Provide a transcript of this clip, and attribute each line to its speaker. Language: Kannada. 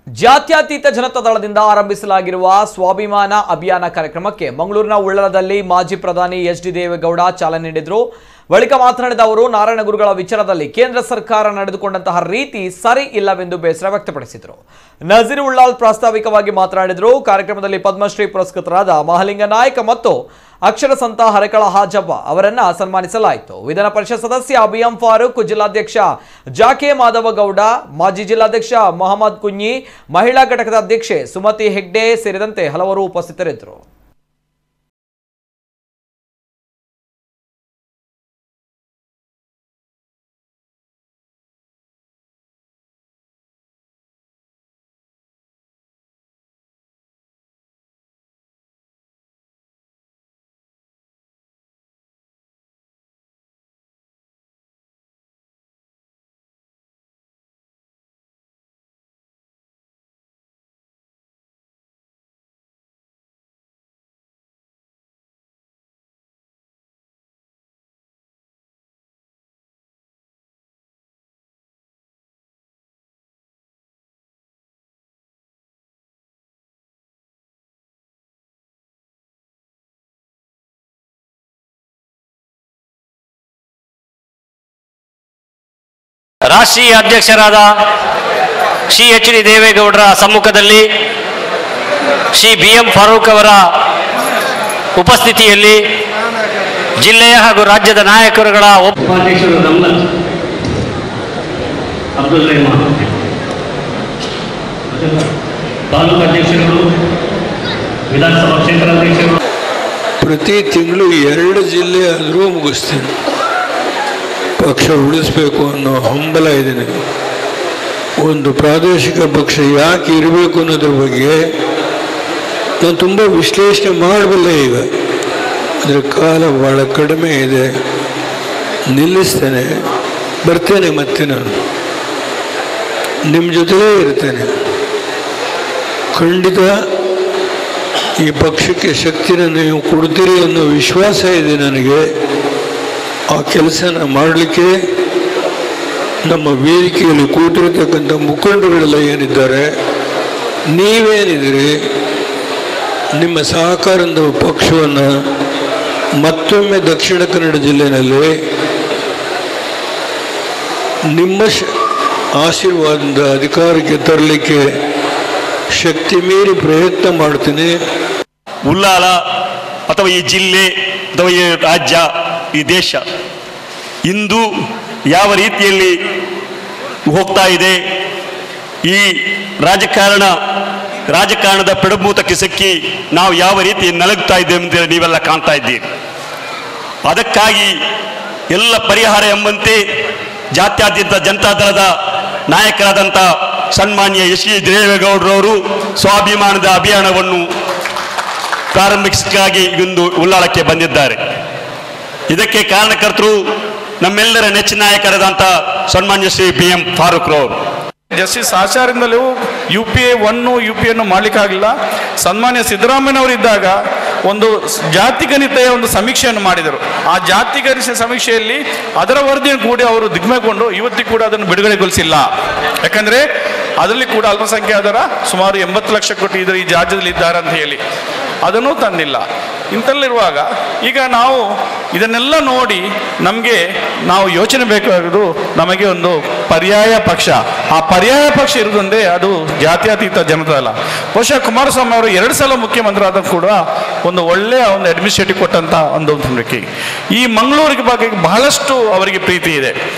Speaker 1: ಜಾತ್ಯತೀತ ಜನತಾ ದಳದಿಂದ ಆರಂಭಿಸಲಾಗಿರುವ ಸ್ವಾಭಿಮಾನ ಅಭಿಯಾನ ಕಾರ್ಯಕ್ರಮಕ್ಕೆ ಮಂಗಳೂರಿನ ಉಳ್ಳಳದಲ್ಲಿ ಮಾಜಿ ಪ್ರಧಾನಿ ಎಚ್ ಡಿ ದೇವೇಗೌಡ ಚಾಲನೆ ನೀಡಿದರು ಬಳಿಕ ಮಾತನಾಡಿದ ಅವರು ನಾರಾಯಣ ಗುರುಗಳ ವಿಚಾರದಲ್ಲಿ ಕೇಂದ್ರ ಸರ್ಕಾರ ನಡೆದುಕೊಂಡಂತಹ ರೀತಿ ಸರಿ ಇಲ್ಲವೆಂದು ಬೇಸರ ವ್ಯಕ್ತಪಡಿಸಿದರು ನಜೀರ್ ಉಳ್ಳಾಲ್ ಪ್ರಾಸ್ತಾವಿಕವಾಗಿ ಮಾತನಾಡಿದರು ಕಾರ್ಯಕ್ರಮದಲ್ಲಿ ಪದ್ಮಶ್ರೀ ಪುರಸ್ಕೃತರಾದ ಮಹಲಿಂಗ ನಾಯ್ಕ ಮತ್ತು ಅಕ್ಷರ ಸಂತ ಹರಕಳ ಹಾಜಬ್ಬ ಅವರನ್ನ ಸನ್ಮಾನಿಸಲಾಯಿತು ವಿಧಾನ ಪರಿಷತ್ ಸದಸ್ಯ ಬಿಎಂ ಫಾರೂಕ್ ಜಿಲ್ಲಾಧ್ಯಕ್ಷ ಜಾಕೆ ಮಾಧವ ಗೌಡ ಮಾಜಿ ಜಿಲ್ಲಾಧ್ಯಕ್ಷ ಮೊಹಮ್ಮದ್ ಕುഞ്ഞಿ ಮಹಿಳಾ ಘಟಕದ ಅಧ್ಯಕ್ಷೆ ಸುಮತಿ ಹೆಗ್ಡೆ ಸೇರಿದಂತೆ ಹಲವರು ಉಪಸ್ಥಿತರಿದ್ದರು
Speaker 2: ರಾಷ್ಟ್ರೀಯ ಅಧ್ಯಕ್ಷರಾದ ಶ್ರೀ ಎಚ್ ಡಿ ದೇವೇಗೌಡರ ಸಮ್ಮುಖದಲ್ಲಿ ಶ್ರೀ ಬಿ ಎಂ ಫಾರೂಕ್ ಅವರ ಉಪಸ್ಥಿತಿಯಲ್ಲಿ ಜಿಲ್ಲೆಯ ಹಾಗೂ ರಾಜ್ಯದ ನಾಯಕರುಗಳ ಒಪ್ಪ
Speaker 3: ಉಪಾಧ್ಯಕ್ಷರು ದಮ್ಲತ್ ಅಬ್ದುಲ್ ರೆಹಮಾನ್ ತಾಲೂಕು ಅಧ್ಯಕ್ಷರುಗಳು ವಿಧಾನಸಭಾ ಕ್ಷೇತ್ರ ಅಧ್ಯಕ್ಷರುಗಳು
Speaker 4: ಪ್ರತಿ ತಿಂಗಳು ಎರಡು ಜಿಲ್ಲೆ ಆದರೂ ಮುಗಿಸ್ತೀನಿ ಪಕ್ಷ ಉಳಿಸ್ಬೇಕು ಅನ್ನೋ ಹಂಬಲ ಇದೆ ನನಗೆ ಒಂದು ಪ್ರಾದೇಶಿಕ ಪಕ್ಷ ಯಾಕೆ ಇರಬೇಕು ಅನ್ನೋದ್ರ ಬಗ್ಗೆ ನಾನು ತುಂಬ ವಿಶ್ಲೇಷಣೆ ಮಾಡಬಲ್ಲೆ ಈಗ ಅದರ ಕಾಲ ಭಾಳ ಕಡಿಮೆ ಇದೆ ನಿಲ್ಲಿಸ್ತೇನೆ ಬರ್ತೇನೆ ಮತ್ತೆ ನಾನು ನಿಮ್ಮ ಜೊತೆಲೇ ಇರ್ತೇನೆ ಖಂಡಿತ ಈ ಪಕ್ಷಕ್ಕೆ ಶಕ್ತಿನ ನೀವು ಕೊಡ್ತೀರಿ ಅನ್ನೋ ವಿಶ್ವಾಸ ಇದೆ ನನಗೆ ಆ ಕೆಲಸನ ಮಾಡಲಿಕ್ಕೆ ನಮ್ಮ ವೇದಿಕೆಯಲ್ಲಿ ಕೂತಿರತಕ್ಕಂಥ ಮುಖಂಡರುಗಳೆಲ್ಲ ಏನಿದ್ದಾರೆ ನೀವೇನಿದ್ದೀರಿ ನಿಮ್ಮ ಸಹಕಾರದ ಪಕ್ಷವನ್ನು ಮತ್ತೊಮ್ಮೆ ದಕ್ಷಿಣ ಕನ್ನಡ ಜಿಲ್ಲೆಯಲ್ಲಿ ನಿಮ್ಮ ಶ ಆಶೀರ್ವಾದದಿಂದ ಅಧಿಕಾರಕ್ಕೆ ತರಲಿಕ್ಕೆ ಶಕ್ತಿ ಮೀರಿ ಪ್ರಯತ್ನ ಮಾಡ್ತೀನಿ
Speaker 5: ಉಲ್ಲಾಲ ಅಥವಾ ಈ ಜಿಲ್ಲೆ ಅಥವಾ ಈ ರಾಜ್ಯ ಈ ದೇಶ ಇಂದು ಯಾವ ರೀತಿಯಲ್ಲಿ ಹೋಗ್ತಾ ಇದೆ ಈ ರಾಜಕಾರಣ ರಾಜಕಾರಣದ ಪೆಡಭೂತಕ್ಕೆ ಸಿಕ್ಕಿ ನಾವು ಯಾವ ರೀತಿ ನಲಗ್ತಾ ಇದ್ದೇವೆ ಅಂತ ನೀವೆಲ್ಲ ಕಾಣ್ತಾ ಇದ್ದೀರಿ ಅದಕ್ಕಾಗಿ ಎಲ್ಲ ಪರಿಹಾರ ಎಂಬಂತೆ ಜಾತ್ಯತೀತ ಜನತಾದಳದ ನಾಯಕರಾದಂಥ ಸನ್ಮಾನ್ಯ ಎಸ್ ಡಿ ದೇವೇಗೌಡರವರು ಸ್ವಾಭಿಮಾನದ ಅಭಿಯಾನವನ್ನು ಪ್ರಾರಂಭಿಸಕ್ಕಾಗಿ ಇಂದು ಉಲ್ಲಾಳಕ್ಕೆ ಬಂದಿದ್ದಾರೆ ಇದಕ್ಕೆ ಕಾರಣಕರ್ತರು ನಮ್ಮೆಲ್ಲರ ನೆಚ್ಚಿನ ನಾಯಕರಾದಂಥ ಸನ್ಮಾನ್ಯ ಶ್ರೀ ಬಿ ಎಂ ಫಾರೂಕ್ ರವರು
Speaker 6: ಜಸ್ಟಿಸ್ ಆಚಾರ್ಯದಿಂದಲೂ U P A one U P ಅನ್ನು ಮಾಡಲಿಕ್ಕಾಗಲಿಲ್ಲ ಸನ್ಮಾನ್ಯ ಸಿದ್ದರಾಮಯ್ಯನವರಿದ್ದಾಗ ಒಂದು ಸ್- ಜಾತಿ ಗಣಿತೆಯ ಒಂದು ಸಮೀಕ್ಷೆಯನ್ನು ಮಾಡಿದರು ಆ ಜಾತಿ ಗಣಿತ ಸಮೀಕ್ಷೆಯಲ್ಲಿ ಅದರ ವರದಿಯನ್ನು ಕೂಡ ಅವರು ದಿಗ್ಮೆಗೊಂಡು ಇವತ್ತಿಗೂ ಕೂಡ ಅದನ್ನು ಬಿಡುಗಡೆಗೊಳಿಸಿಲ್ಲ ಯಾಕಂದರೆ ಅದರಲ್ಲಿ ಕೂಡ ಅಲ್ಪಸಂಖ್ಯಾತರ ಸುಮಾರು ಎಂಬತ್ತು ಲಕ್ಷ ಕೋಟಿ ಇದರ ಈ ರಾಜ್ಯದಲ್ಲಿ ಇದ್ದಾರೆ ಅಂತ ಹೇಳಿ ಅದನ್ನು ತಂದಿಲ್ಲ ಇಂಥಲ್ಲಿರುವಾಗ ಈಗ ನಾವು ಇದನ್ನೆಲ್ಲ ನೋಡಿ ನಮಗೆ ನಾವು ಯೋಚನೆ ಬೇಕಾಗೋದು ನಮಗೆ ಒಂದು ಪರ್ಯಾಯ ಪಕ್ಷ ಆ ಪರ್ಯಾಯ ಪಕ್ಷ ಇರುವುದೊಂದೇ ಅದು ಜಾತ್ಯತೀತ ಜನತಾದಳ ಬಹುಶಃ ಕುಮಾರಸ್ವಾಮಿ ಅವರು ಎರಡು ಸಲ ಮುಖ್ಯಮಂತ್ರಿ ಆದ ಕೂಡ ಒಂದು ಒಳ್ಳೆಯ ಒಂದು ಅಡ್ಮಿನಿಸ್ಟ್ರೇಟಿವ್ ಕೊಟ್ಟಂತ ಒಂದು ನಂಬಿಕೆ ಈ ಮಂಗಳೂರಿಗೆ ಬಗ್ಗೆ ಬಹಳಷ್ಟು ಅವರಿಗೆ ಪ್ರೀತಿ ಇದೆ